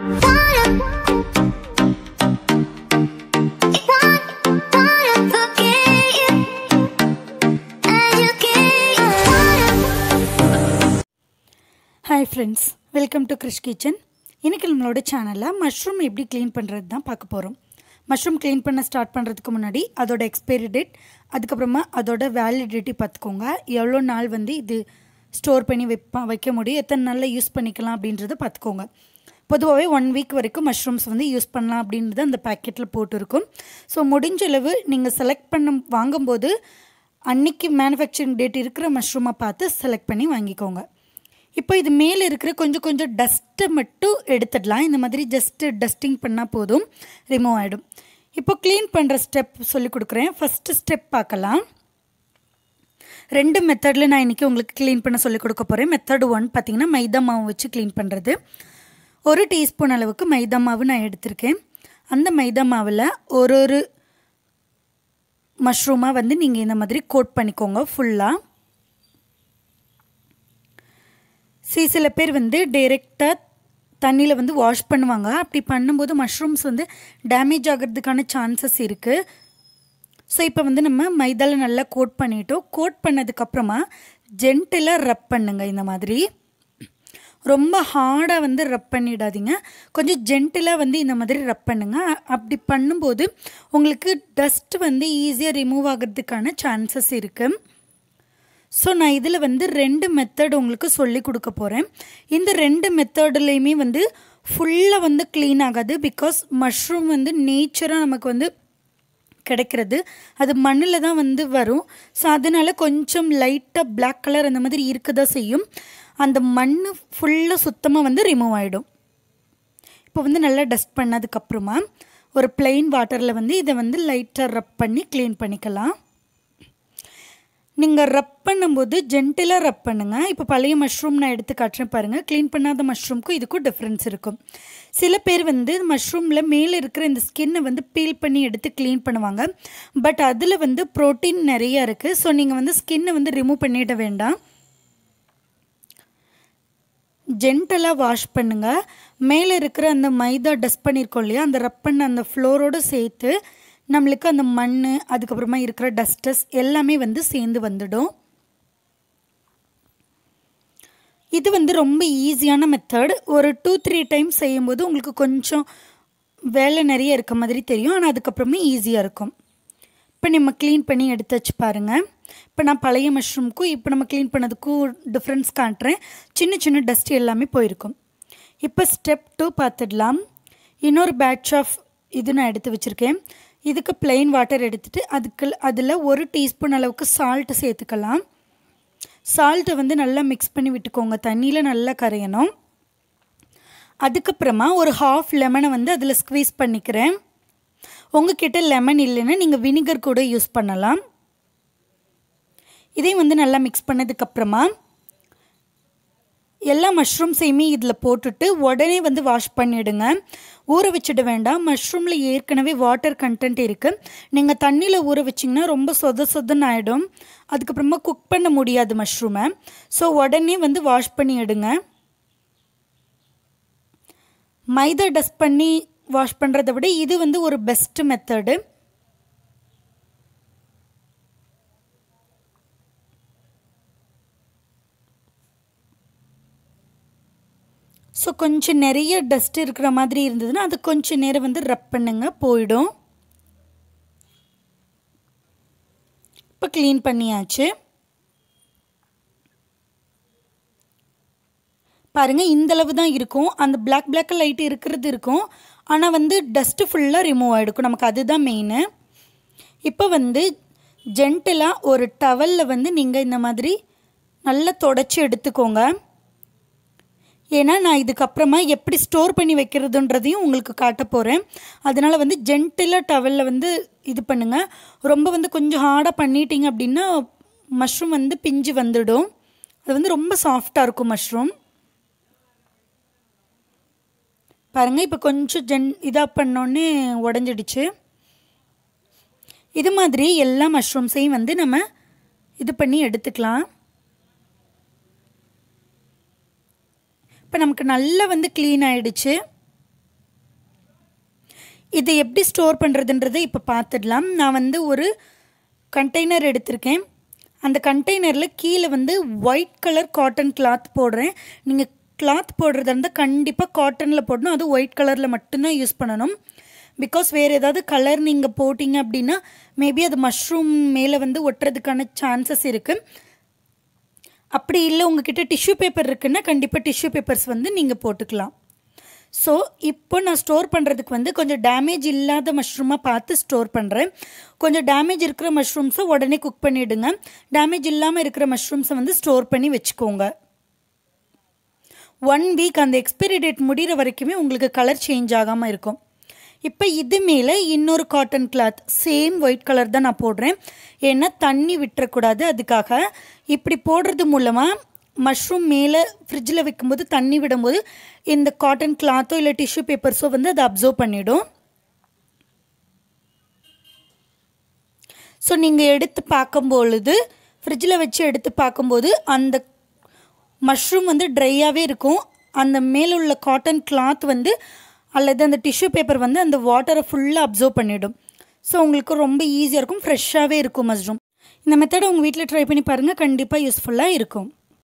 hi friends welcome to Krish kitchen இன்றைக்கி நம்மளோட சேனலில் மஷ்ரூம் எப்படி க்ளீன் பண்ணுறது தான் பார்க்க போகிறோம் மஷ்ரூம் க்ளீன் பண்ண ஸ்டார்ட் பண்ணுறதுக்கு முன்னாடி அதோட எக்ஸ்பைரி டேட் அதுக்கப்புறமா அதோட வேலிடிட்டி பார்த்துக்கோங்க எவ்வளோ நாள் வந்து இது ஸ்டோர் பண்ணி வைப்பா வைக்க முடியும் எத்தனை நாளில் யூஸ் பண்ணிக்கலாம் அப்படின்றத பார்த்துக்கோங்க பொதுவாகவே ஒன் வீக் வரைக்கும் மஷ்ரூம்ஸ் வந்து யூஸ் பண்ணலாம் அப்படின்றது அந்த பேக்கெட்டில் போட்டிருக்கும் ஸோ முடிஞ்ச அளவு நீங்கள் செலக்ட் பண்ண வாங்கும்போது அன்னைக்கு மேனுஃபேக்சரிங் டேட் இருக்கிற மஷ்ரூமை பார்த்து செலக்ட் பண்ணி வாங்கிக்கோங்க இப்போ இது மேலே இருக்கிற கொஞ்சம் கொஞ்சம் டஸ்ட்டை மட்டும் எடுத்துடலாம் இந்த மாதிரி ஜஸ்ட்டு டஸ்டிங் பண்ணால் போதும் ரிமூவ் ஆகிடும் இப்போ க்ளீன் பண்ணுற ஸ்டெப் சொல்லி கொடுக்குறேன் ஃபஸ்ட்டு ஸ்டெப் பார்க்கலாம் ரெண்டு மெத்தடில் நான் இன்றைக்கி உங்களுக்கு க்ளீன் பண்ண சொல்லி கொடுக்க போகிறேன் மெத்தட் ஒன் பார்த்திங்கன்னா மைதா மாவு வச்சு க்ளீன் பண்ணுறது ஒரு டீஸ்பூன் அளவுக்கு மைதா மாவு நான் எடுத்திருக்கேன் அந்த மைதா மாவில் ஒரு ஒரு மஷ்ரூமாக வந்து நீங்கள் இந்த மாதிரி கோட் பண்ணிக்கோங்க ஃபுல்லாக சி சில பேர் வந்து டைரெக்டாக தண்ணியில் வந்து வாஷ் பண்ணுவாங்க அப்படி பண்ணும்போது மஷ்ரூம்ஸ் வந்து டேமேஜ் ஆகிறதுக்கான சான்சஸ் இருக்குது ஸோ இப்போ வந்து நம்ம மைதாவில் நல்லா கோட் பண்ணிட்டோம் கோட் பண்ணதுக்கப்புறமா ஜென்டிலாக ரப் பண்ணுங்க இந்த மாதிரி ரொம்ப ஹார்டாக வந்து ரப் பண்ணிடாதீங்க கொஞ்சம் ஜென்டிலாக வந்து இந்த மாதிரி ரப் பண்ணுங்க அப்படி பண்ணும்போது உங்களுக்கு டஸ்ட் வந்து ஈஸியாக ரிமூவ் ஆகிறதுக்கான சான்சஸ் இருக்குது ஸோ நான் இதில் வந்து ரெண்டு மெத்தட் உங்களுக்கு சொல்லி கொடுக்க போகிறேன் இந்த ரெண்டு மெத்தட்லேயுமே வந்து ஃபுல்லாக வந்து க்ளீன் ஆகாது பிகாஸ் மஷ்ரூம் வந்து நேச்சராக நமக்கு வந்து கிடைக்கிறது அது மண்ணில் தான் வந்து வரும் ஸோ அதனால் கொஞ்சம் லைட்டாக பிளாக் கலர் அந்த மாதிரி இருக்க தான் செய்யும் அந்த மண் ஃபுல்லாக சுத்தமாக வந்து ரிமூவ் ஆகிடும் இப்போ வந்து நல்லா டஸ்ட் பண்ணதுக்கப்புறமா ஒரு பிளெயின் வாட்டரில் வந்து இதை வந்து லைட்டாக ரப் பண்ணி க்ளீன் பண்ணிக்கலாம் நீங்கள் ரப் பண்ணும்போது ஜென்டிலாக ரப் பண்ணுங்கள் இப்போ பழைய மஷ்ரூம் நான் எடுத்து காட்டுறேன் பாருங்கள் க்ளீன் பண்ணாத மஷ்ரூம்க்கும் இதுக்கும் டிஃப்ரென்ஸ் இருக்கும் சில பேர் வந்து மஷ்ரூமில் மேலே இருக்கிற இந்த ஸ்கின்னை வந்து பீல் பண்ணி எடுத்து க்ளீன் பண்ணுவாங்க பட் அதில் வந்து ப்ரோட்டீன் நிறையா இருக்குது ஸோ நீங்கள் வந்து ஸ்கின்னை வந்து ரிமூவ் பண்ணிட வேண்டாம் ஜென்டலாக வாஷ் பண்ணுங்கள் மேலே இருக்கிற அந்த மைதா டஸ்ட் பண்ணியிருக்கோம் இல்லையா அந்த ரப் பண்ண அந்த ஃப்ளோரோடு சேர்த்து நம்மளுக்கு அந்த மண் அதுக்கப்புறமா இருக்கிற டஸ்டஸ் எல்லாமே வந்து சேர்ந்து வந்துடும் இது வந்து ரொம்ப ஈஸியான மெத்தட் ஒரு டூ த்ரீ டைம்ஸ் செய்யும்போது உங்களுக்கு கொஞ்சம் வேலை நிறைய இருக்க மாதிரி தெரியும் ஆனால் அதுக்கப்புறமே ஈஸியாக இருக்கும் இப்போ நம்ம க்ளீன் பண்ணி எடுத்து வச்சு பாருங்கள் இப்போ நான் பழைய மஷ்ரூம்க்கும் இப்போ நம்ம க்ளீன் பண்ணதுக்கும் டிஃப்ரென்ஸ் காட்டுறேன் சின்ன சின்ன டஸ்ட் எல்லாமே போயிருக்கும் இப்போ ஸ்டெப் டூ பார்த்துடலாம் இன்னொரு பேட்ச் ஆஃப் இது நான் எடுத்து வச்சுருக்கேன் இதுக்கு பிளெயின் வாட்டர் எடுத்துகிட்டு அதுக்கு அதில் ஒரு டீஸ்பூன் அளவுக்கு சால்ட்டு சேர்த்துக்கலாம் சால்ட்டை வந்து நல்லா மிக்ஸ் பண்ணி விட்டுக்கோங்க தண்ணியில் நல்லா கரையணும் அதுக்கப்புறமா ஒரு ஹாஃப் லெமனை வந்து அதில் ஸ்க்வீஸ் பண்ணிக்கிறேன் உங்ககிட்ட லெமன் இல்லைன்னா நீங்கள் வினிகர் கூட யூஸ் பண்ணலாம் இதையும் வந்து நல்லா மிக்ஸ் பண்ணதுக்கப்புறமா எல்லா மஷ்ரூம்ஸையுமே இதில் போட்டுட்டு உடனே வந்து வாஷ் பண்ணிவிடுங்க ஊற வச்சிட வேண்டாம் மஷ்ரூமில் ஏற்கனவே வாட்டர் கண்டென்ட் இருக்குது நீங்கள் தண்ணியில் ஊற வச்சிங்கன்னா ரொம்ப சொத சொதன்னு ஆகிடும் அதுக்கப்புறமா குக் பண்ண முடியாது மஷ்ரூமை ஸோ உடனே வந்து வாஷ் பண்ணி எடுங்க மைதா டஸ்ட் பண்ணி வாஷ் பண்ணுறதை விட இது வந்து ஒரு பெஸ்ட்டு மெத்தடு ஸோ கொஞ்சம் நிறைய டஸ்ட் இருக்கிற மாதிரி இருந்ததுன்னா அது கொஞ்சம் நேரம் வந்து ரப் பண்ணுங்க போயிடும் இப்போ க்ளீன் பண்ணியாச்சு பாருங்கள் இந்தளவு தான் இருக்கும் அந்த பிளாக் பிளாக் லைட் இருக்கிறது இருக்கும் ஆனால் வந்து டஸ்ட்டு ஃபுல்லாக ரிமூவ் ஆகிடுக்கும் நமக்கு அதுதான் மெயின் இப்போ வந்து ஜென்டலாக ஒரு டவலில் வந்து நீங்கள் இந்த மாதிரி நல்லா தொடச்சி எடுத்துக்கோங்க ஏன்னா நான் இதுக்கப்புறமா எப்படி ஸ்டோர் பண்ணி வைக்கிறதுன்றதையும் உங்களுக்கு காட்ட போகிறேன் அதனால் வந்து ஜென்டிலாக டவலில் வந்து இது பண்ணுங்கள் ரொம்ப வந்து கொஞ்சம் ஹார்டாக பண்ணிட்டீங்க அப்படின்னா மஷ்ரூம் வந்து பிஞ்சு வந்துடும் அது வந்து ரொம்ப சாஃப்டாக இருக்கும் மஷ்ரூம் பாருங்கள் இப்போ கொஞ்சம் ஜென் இதாக பண்ணோன்னே உடஞ்சிடுச்சு இது மாதிரி எல்லா மஷ்ரூம்ஸையும் வந்து நம்ம இது பண்ணி எடுத்துக்கலாம் இப்போ நமக்கு நல்லா வந்து க்ளீன் ஆகிடுச்சு இது எப்படி ஸ்டோர் பண்ணுறதுன்றதை இப்போ பார்த்துடலாம் நான் வந்து ஒரு கண்டெய்னர் எடுத்திருக்கேன் அந்த கண்டெய்னரில் கீழே வந்து ஒயிட் கலர் காட்டன் கிளாத் போடுறேன் நீங்கள் கிளாத் போடுறதா இருந்தால் கண்டிப்பாக காட்டனில் போடணும் அது ஒயிட் கலரில் மட்டும்தான் யூஸ் பண்ணணும் பிகாஸ் வேறு ஏதாவது கலர் நீங்கள் போட்டிங்க அப்படின்னா மேபி அது மஷ்ரூம் மேலே வந்து ஒட்டுறதுக்கான சான்சஸ் இருக்குது அப்படி இல்லை உங்ககிட்ட டிஷ்யூ பேப்பர் இருக்குன்னா கண்டிப்பாக டிஷ்யூ பேப்பர்ஸ் வந்து நீங்கள் போட்டுக்கலாம் ஸோ இப்போ நான் ஸ்டோர் பண்ணுறதுக்கு வந்து கொஞ்சம் டேமேஜ் இல்லாத மஷ்ரூமாக பார்த்து ஸ்டோர் பண்ணுறேன் கொஞ்சம் டேமேஜ் இருக்கிற மஷ்ரூம்ஸை உடனே குக் பண்ணிவிடுங்க டேமேஜ் இல்லாமல் இருக்கிற மஷ்ரூம்ஸை வந்து ஸ்டோர் பண்ணி வச்சுக்கோங்க ஒன் வீக் அந்த எக்ஸ்பைரி டேட் முடிகிற வரைக்குமே உங்களுக்கு கலர் சேஞ்ச் ஆகாமல் இருக்கும் இப்போ இது மேலே இன்னொரு cotton cloth same white colour தான் நான் போடுறேன் ஏன்னா தண்ணி விட்டுறக்கூடாது அதுக்காக இப்படி போடுறது மூலமாக மஷ்ரூம் மேலே ஃப்ரிட்ஜில் வைக்கும்போது தண்ணி விடும்போது இந்த காட்டன் கிளாத்தோ இல்லை டிஷ்யூ பேப்பர்ஸோ வந்து அதை அப்சர்வ் பண்ணிடும் ஸோ நீங்கள் எடுத்து பார்க்கும்பொழுது ஃப்ரிட்ஜில் வச்சு எடுத்து பார்க்கும்போது அந்த மஷ்ரூம் வந்து ட்ரையாகவே இருக்கும் அந்த மேலே உள்ள காட்டன் கிளாத் வந்து அல்லது அந்த டிஷ்யூ பேப்பர் வந்து அந்த வாட்டரை ஃபுல்லாக அப்சர்வ் பண்ணிவிடும் ஸோ உங்களுக்கு ரொம்ப ஈஸியாக இருக்கும் ஃப்ரெஷ்ஷாகவே இருக்கும் மஷ்ரூம் இந்த மெத்தடை உங்கள் வீட்டில் ட்ரை பண்ணி பாருங்கள் கண்டிப்பாக யூஸ்ஃபுல்லாக இருக்கும்